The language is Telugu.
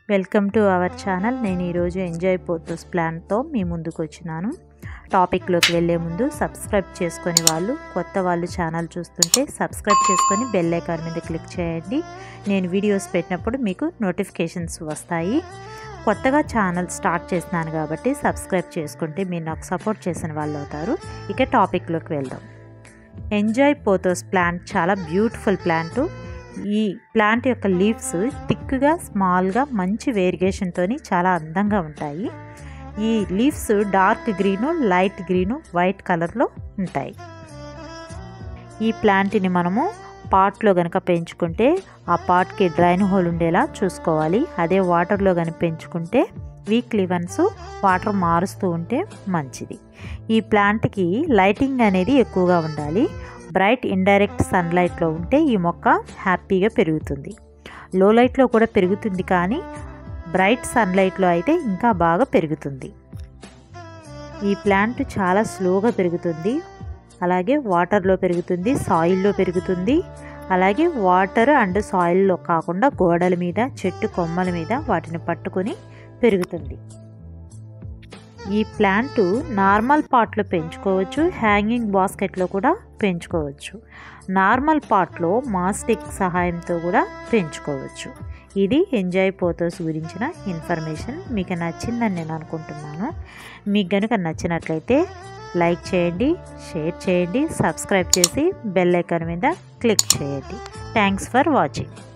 వెల్కమ్ టు అవర్ ఛానల్ నేను ఈరోజు ఎంజాయ్ పోతోస్ ప్లాన్తో మీ ముందుకు వచ్చినాను టాపిక్లోకి వెళ్ళే ముందు సబ్స్క్రైబ్ చేసుకొని వాళ్ళు కొత్త వాళ్ళు ఛానల్ చూస్తుంటే సబ్స్క్రైబ్ చేసుకొని బెల్ ఐకాన్ మీద క్లిక్ చేయండి నేను వీడియోస్ పెట్టినప్పుడు మీకు నోటిఫికేషన్స్ వస్తాయి కొత్తగా ఛానల్ స్టార్ట్ చేసినాను కాబట్టి సబ్స్క్రైబ్ చేసుకుంటే మీరు నాకు సపోర్ట్ చేసిన వాళ్ళు అవుతారు ఇక టాపిక్లోకి వెళ్దాం ఎంజాయ్ పోతోస్ ప్లాంట్ చాలా బ్యూటిఫుల్ ప్లాంట్ ఈ ప్లాంట్ యొక్క లీవ్స్ థిక్గా స్మాల్గా మంచి వేరిగేషన్తో చాలా అందంగా ఉంటాయి ఈ leaves dark green light green white కలర్లో ఉంటాయి ఈ ప్లాంట్ని మనము పాట్లో కనుక పెంచుకుంటే ఆ పాట్కి డ్రైన్ హోల్ ఉండేలా చూసుకోవాలి అదే వాటర్లో కనుక పెంచుకుంటే వీక్లీ వన్స్ వాటర్ మారుస్తూ ఉంటే మంచిది ఈ ప్లాంట్కి లైటింగ్ అనేది ఎక్కువగా ఉండాలి బ్రైట్ ఇండైరెక్ట్ సన్లైట్లో ఉంటే ఈ మొక్క హ్యాపీగా పెరుగుతుంది లో లైట్లో కూడా పెరుగుతుంది కానీ బ్రైట్ సన్లైట్లో అయితే ఇంకా బాగా పెరుగుతుంది ఈ ప్లాంట్ చాలా స్లోగా పెరుగుతుంది అలాగే వాటర్లో పెరుగుతుంది సాయిల్లో పెరుగుతుంది అలాగే వాటర్ అండ్ సాయిల్లో కాకుండా గోడల మీద చెట్టు కొమ్మల మీద వాటిని పట్టుకొని పెరుగుతుంది ఈ ప్లాంట్ నార్మల్ పాట్లో పెంచుకోవచ్చు హ్యాంగింగ్ బాస్కెట్లో కూడా పెంచుకోవచ్చు నార్మల్ పాట్లో మాస్టిక్ సహాయంతో కూడా పెంచుకోవచ్చు ఇది ఎంజాయ్ పోతోస్ గురించిన ఇన్ఫర్మేషన్ మీకు నచ్చిందని నేను అనుకుంటున్నాను మీకు కనుక నచ్చినట్లయితే లైక్ చేయండి షేర్ చేయండి సబ్స్క్రైబ్ చేసి బెల్ ఐకాన్ మీద క్లిక్ చేయండి థ్యాంక్స్ ఫర్ వాచింగ్